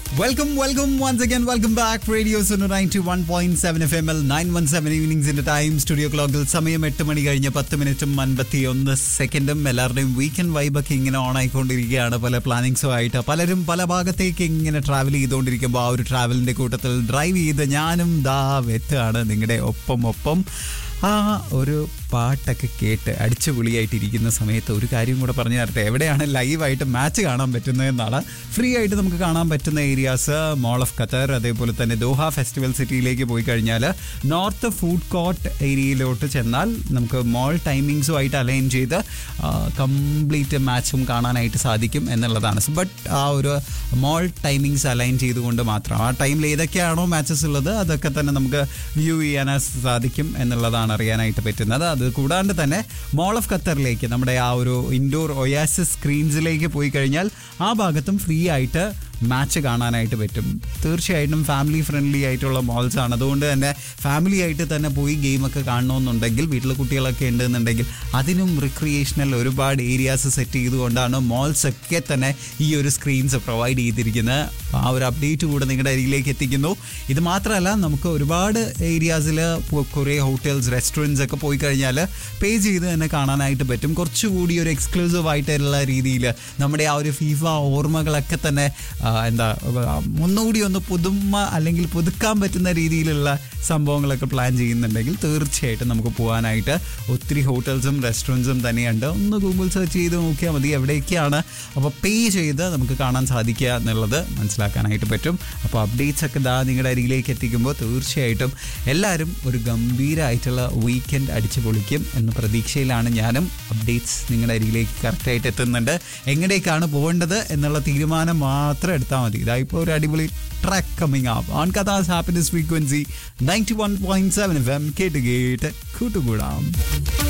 welcome welcome once again welcome back radio Suno ninety one point seven F M L nine one seven ഈവനിങ്സിന്റെ time studio ക്ലോക്കിൽ സമയം എട്ട് മണി കഴിഞ്ഞ് പത്ത് മിനിറ്റും അൻപത്തി ഒന്ന് സെക്കൻഡും എല്ലാവരുടെയും വീക്കെൻഡ് വൈബൊക്കെ ഇങ്ങനെ ഓൺ ആയിക്കൊണ്ടിരിക്കുകയാണ് പല പ്ലാനിങ്സും ആയിട്ട് പലരും പല ഭാഗത്തേക്ക് ഇങ്ങനെ ട്രാവൽ ചെയ്തുകൊണ്ടിരിക്കുമ്പോൾ ആ ഒരു ട്രാവലിന്റെ കൂട്ടത്തിൽ ഡ്രൈവ് ചെയ്ത് ഞാനും ദാ വെത്താണ് നിങ്ങളുടെ ഒപ്പം ഒപ്പം ആ ഒരു പാട്ടൊക്കെ കേട്ട് അടിച്ചുപൊളിയായിട്ടിരിക്കുന്ന സമയത്ത് ഒരു കാര്യം കൂടെ പറഞ്ഞു തരട്ടെ എവിടെയാണ് ലൈവായിട്ട് മാച്ച് കാണാൻ പറ്റുന്നതെന്നാണ് ഫ്രീ ആയിട്ട് നമുക്ക് കാണാൻ പറ്റുന്ന ഏരിയാസ് മോൾ ഓഫ് ഖത്തർ അതേപോലെ തന്നെ ദോഹ ഫെസ്റ്റിവൽ സിറ്റിയിലേക്ക് പോയി കഴിഞ്ഞാൽ നോർത്ത് ഫുഡ് കോർട്ട് ഏരിയയിലോട്ട് ചെന്നാൽ നമുക്ക് മോൾ ടൈമിങ്സുമായിട്ട് അലൈൻ ചെയ്ത് കംപ്ലീറ്റ് മാച്ചും കാണാനായിട്ട് സാധിക്കും എന്നുള്ളതാണ് ബട്ട് ആ ഒരു മോൾ ടൈമിങ്സ് അലൈൻ ചെയ്തുകൊണ്ട് മാത്രം ആ ടൈമിൽ ഏതൊക്കെയാണോ മാച്ചസ് ഉള്ളത് അതൊക്കെ തന്നെ നമുക്ക് വ്യൂ ചെയ്യാനായിട്ട് സാധിക്കും എന്നുള്ളതാണ് അറിയാനായിട്ട് പറ്റുന്നത് അത് കൂടാണ്ട് തന്നെ മോൾ ഓഫ് ഖത്തറിലേക്ക് നമ്മുടെ ആ ഒരു ഇൻഡോർ ഒയാസിസ് സ്ക്രീൻസിലേക്ക് പോയി കഴിഞ്ഞാൽ ആ ഭാഗത്തും ഫ്രീ ആയിട്ട് മാച്ച് കാണാനായിട്ട് പറ്റും തീർച്ചയായിട്ടും ഫാമിലി ഫ്രണ്ട്ലി ആയിട്ടുള്ള മോൾസ് ആണ് അതുകൊണ്ട് തന്നെ ഫാമിലി ആയിട്ട് തന്നെ പോയി ഗെയിമൊക്കെ കാണണമെന്നുണ്ടെങ്കിൽ വീട്ടിൽ കുട്ടികളൊക്കെ ഉണ്ടെന്നുണ്ടെങ്കിൽ അതിനും റിക്രിയേഷണൽ ഒരുപാട് ഏരിയാസ് സെറ്റ് ചെയ്തുകൊണ്ടാണ് മോൾസ് ഒക്കെ തന്നെ ഈ ഒരു സ്ക്രീൻസ് പ്രൊവൈഡ് ചെയ്തിരിക്കുന്നത് ആ ഒരു അപ്ഡേറ്റ് കൂടെ നിങ്ങളുടെ അരികിലേക്ക് എത്തിക്കുന്നു ഇത് മാത്രമല്ല നമുക്ക് ഒരുപാട് ഏരിയാസിൽ കുറേ ഹോട്ടൽസ് റെസ്റ്റോറൻറ്റ്സ് ഒക്കെ പോയി കഴിഞ്ഞാൽ പേ ചെയ്ത് തന്നെ കാണാനായിട്ട് പറ്റും കുറച്ചുകൂടി ഒരു എക്സ്ക്ലൂസീവ് ആയിട്ടുള്ള രീതിയിൽ നമ്മുടെ ആ ഒരു ഫീഫ ഓർമ്മകളൊക്കെ തന്നെ ആ, എന്താ ആ, ഒന്നുകൂടി ഒന്ന് പുതുമ അല്ലെങ്കിൽ പുതുക്കാൻ പറ്റുന്ന രീതിയിലുള്ള സംഭവങ്ങളൊക്കെ പ്ലാൻ ചെയ്യുന്നുണ്ടെങ്കിൽ തീർച്ചയായിട്ടും നമുക്ക് പോകാനായിട്ട് ഒത്തിരി ഹോട്ടൽസും റെസ്റ്റോറൻറ്റ്സും തന്നെയുണ്ട് ഒന്ന് ഗൂഗിൾ സെർച്ച് ചെയ്ത് നോക്കിയാൽ മതി എവിടേക്കാണ് അപ്പോൾ പേ ചെയ്ത് നമുക്ക് കാണാൻ സാധിക്കുക എന്നുള്ളത് മനസ്സിലാക്കാനായിട്ട് പറ്റും അപ്പോൾ അപ്ഡേറ്റ്സ് ഒക്കെ ദാ നിങ്ങളുടെ അരികിലേക്ക് എത്തിക്കുമ്പോൾ തീർച്ചയായിട്ടും എല്ലാവരും ഒരു ഗംഭീരമായിട്ടുള്ള വീക്കെൻഡ് അടിച്ചു പൊളിക്കും എന്ന പ്രതീക്ഷയിലാണ് ഞാനും അപ്ഡേറ്റ്സ് നിങ്ങളുടെ അരികിലേക്ക് കറക്റ്റായിട്ട് എത്തുന്നുണ്ട് എങ്ങടേക്കാണ് പോകേണ്ടത് എന്നുള്ള തീരുമാനം മാത്രം എടുത്താൽ മതി ഇതായിപ്പോൾ ഒരു അടിപൊളി ട്രാക്ക് കമ്മിങ് ആപ്പ് ഓൺ കഥാസ് happiness frequency ninety one point seven F M കേട്ട് കേട്ട് കൂട്ടുകൂടാം